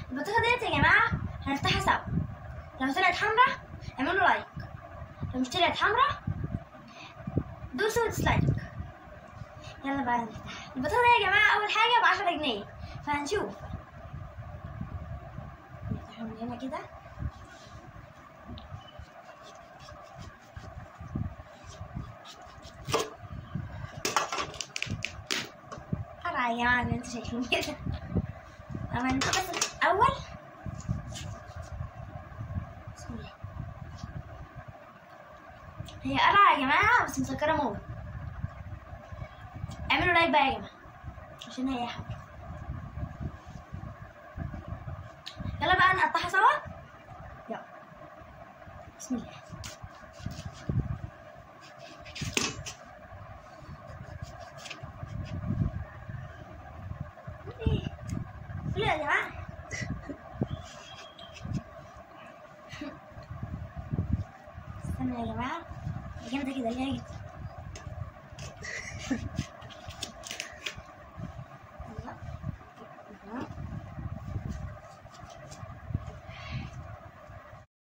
البطيخه ديت يا جماعه هنفتحها سوا لو طلعت حمرا اعملوا لايك لو مش طلعت حمرا دوسوا ديسلايك يلا بقى نفتح البطيخه دي يا جماعه اول حاجه ب 10 جنيه فهنشوف نفتحها من هنا كده قرع يا جماعه اللي انتوا شايفين كده اما نشوف بس الاول بسم الله هي قرعة يا جماعة بس مسكرة موت اعملوا لايك بقى يا جماعة عشان هي حمرا يلا بقى نقطعها سوا يلا بسم الله إيه؟ لا يا جماعة استنى يا جماعة جامدة كده ليه